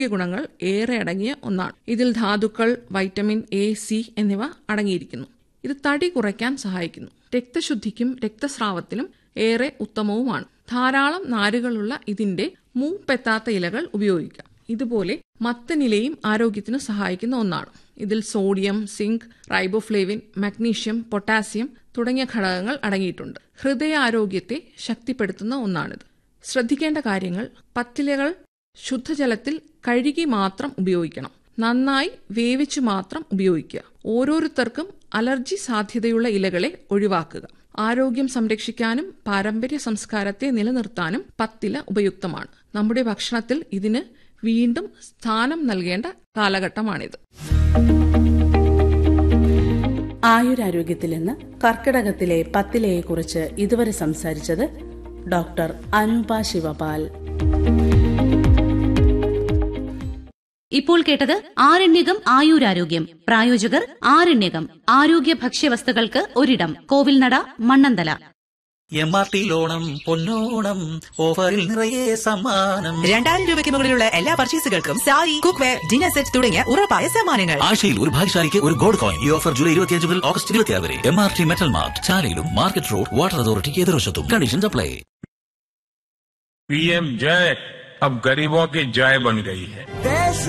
ഗുണങ്ങൾ ഏറെ അടങ്ങിയ ഒന്നാണ് ഇതിൽ ധാതുക്കൾ വൈറ്റമിൻ എ സി എന്നിവ അടങ്ങിയിരിക്കുന്നു ഇത് തടി കുറയ്ക്കാൻ സഹായിക്കുന്നു രക്തശുദ്ധിക്കും രക്തസ്രാവത്തിനും ഏറെ ഉത്തമവുമാണ് ധാരാളം നാരുകളുള്ള ഇതിന്റെ മൂപ്പെത്താത്ത ഇലകൾ ഉപയോഗിക്കാം ഇതുപോലെ മത്തനിലയും ആരോഗ്യത്തിന് സഹായിക്കുന്ന ഒന്നാണ് ഇതിൽ sodium zinc riboflavin magnesium potassium തുടങ്ങിയ ഘടകങ്ങൾ അടങ്ങിയിട്ടുണ്ട് ഹൃദയാരോഗ്യത്തെ ശക്തിപ്പെടുത്തുന്ന ഒന്നാണിത് ശ്രദ്ധിക്കേണ്ട കാര്യങ്ങൾ പത്തിലകൾ ശുദ്ധജലത്തിൽ കഴുകി മാത്രം ഉപയോഗിക്കണം നന്നായി വേവിച്ചു മാത്രം ഉപയോഗിക്കുക ഓരോരുത്തർക്കും അലർജി സാധ്യതയുള്ള ഇലകളെ ഒഴിവാക്കുക ആരോഗ്യം സംരക്ഷിക്കാനും പാരമ്പര്യ സംസ്കാരത്തെ നിലനിർത്താനും പത്തില ഉപയുക്തമാണ് നമ്മുടെ ഭക്ഷണത്തിൽ ഇതിന് വീണ്ടും സ്ഥാനം നൽകേണ്ട കാലഘട്ടമാണിത് ആയുരാരോഗ്യത്തിൽ നിന്ന് കർക്കിടകത്തിലെ പത്തിലയെക്കുറിച്ച് ഇതുവരെ സംസാരിച്ചത് ഡോക്ടർ അനൂപ ശിവപാൽ ഇപ്പോൾ കേട്ടത് ആരണ്യകം ആയുരാരോഗ്യം പ്രായോജകർ ആരണ്യകം ആരോഗ്യ ഭക്ഷ്യവസ്തുക്കൾക്ക് ഒരിടം Kovilnada Mannanthala M R T ലോണം പൊന്നോണം ഓഫറിൽ നിറയെ സമ്മാനം രണ്ടായിരം രൂപയ്ക്ക് മുകളിലുള്ള എല്ലാ പർച്ചേസുകൾക്കും sari cookware dinner set തുടങ്ങിയ ഉറപ്പായ സമ്മാനങ്ങൾ ആഴ്ചയിൽ ഒരു ഭാഗ്യശാലിക്ക് ഒരു ഗോൾഡ് കോയിൻ ഈ ഓഫർ ജൂലൈ ഇരുപത്തിയഞ്ച് മുതൽ ഓഗസ്റ്റ് ഇരുപത്തിയാറ് വരെ M R T metal mart ചാലയിലും മാർക്കറ്റ് റോഡ് വാട്ടർ അതോറിറ്റി എതിർവശത്തും കണ്ടീഷൻസ് അപ്ലൈ पीएम जय अब गरीबों की जय बन गई है देश